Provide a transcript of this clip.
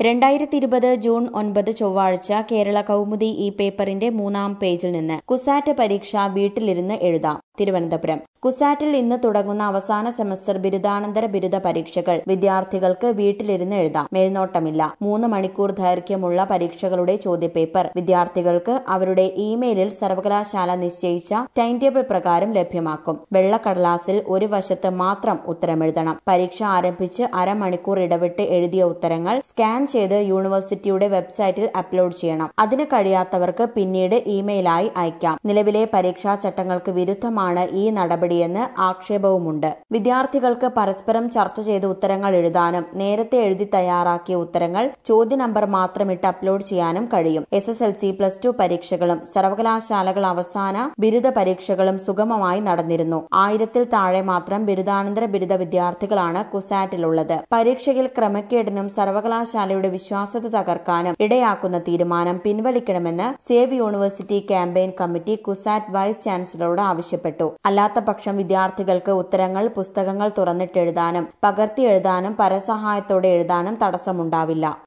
രണ്ടായിരത്തി ഇരുപത് ജൂൺ ഒൻപത് ചൊവ്വാഴ്ച കേരള കൗമുദി ഈ പേപ്പറിന്റെ മൂന്നാം പേജിൽ നിന്ന് കുസാറ്റ് പരീക്ഷ വീട്ടിലിരുന്ന് എഴുതാം തിരുവനന്തപുരം കുസാറ്റിൽ ഇന്ന് തുടങ്ങുന്ന അവസാന സെമസ്റ്റർ ബിരുദാനന്തര ബിരുദ പരീക്ഷകൾ വിദ്യാർത്ഥികൾക്ക് വീട്ടിലിരുന്ന് എഴുതാം മേൽനോട്ടമില്ല മൂന്ന് മണിക്കൂർ ദൈർഘ്യമുള്ള പരീക്ഷകളുടെ ചോദ്യപേപ്പർ വിദ്യാർത്ഥികൾക്ക് അവരുടെ ഇമെയിലിൽ സർവകലാശാല നിശ്ചയിച്ച ടൈം ടേബിൾ പ്രകാരം ലഭ്യമാക്കും വെള്ളക്കടലാസിൽ ഒരു വശത്ത് മാത്രം ഉത്തരമെഴുതണം പരീക്ഷ ആരംഭിച്ച് അരമണിക്കൂർ ഇടവിട്ട് എഴുതിയ ഉത്തരങ്ങൾ സ്കാൻ ചെയ്ത് യൂണിവേഴ്സിറ്റിയുടെ വെബ്സൈറ്റിൽ അപ്ലോഡ് ചെയ്യണം അതിന് കഴിയാത്തവർക്ക് പിന്നീട് ഇമെയിലായി അയക്കാം നിലവിലെ പരീക്ഷാ ചട്ടങ്ങൾക്ക് വിരുദ്ധമാണ് ഈ നടപടിയെന്ന് ആക്ഷേപവുമുണ്ട് വിദ്യാർത്ഥികൾക്ക് പരസ്പരം ചർച്ച ചെയ്ത് ഉത്തരങ്ങൾ എഴുതാനും നേരത്തെ എഴുതി തയ്യാറാക്കിയ ഉത്തരങ്ങൾ ചോദ്യ നമ്പർ മാത്രമിട്ട് അപ്ലോഡ് ചെയ്യാനും കഴിയും S S L C plus two പരീക്ഷകളും സർവകലാശാലകൾ അവസാന ബിരുദ പരീക്ഷകളും സുഗമമായി നടന്നിരുന്നു ആയിരത്തിൽ താഴെ മാത്രം ബിരുദാനന്തര ബിരുദ വിദ്യാർത്ഥികളാണ് കുസാറ്റിലുള്ളത് പരീക്ഷയിൽ ക്രമക്കേടിനും സർവകലാശാലയുടെ വിശ്വാസ്യത തകർക്കാനും ഇടയാക്കുന്ന തീരുമാനം പിൻവലിക്കണമെന്ന് save university campaign committee CUSAT vice ചാൻസലറോട് ആവശ്യപ്പെട്ടു അല്ലാത്ത പക്ഷം വിദ്യാർത്ഥികൾക്ക് ഉത്തരങ്ങൾ പുസ്തകങ്ങൾ തുറന്നിട്ടെഴുതാനും പകർത്തി എഴുതാനും പരസഹായത്തോടെ എഴുതാനും തടസ്സമുണ്ടാവില്ല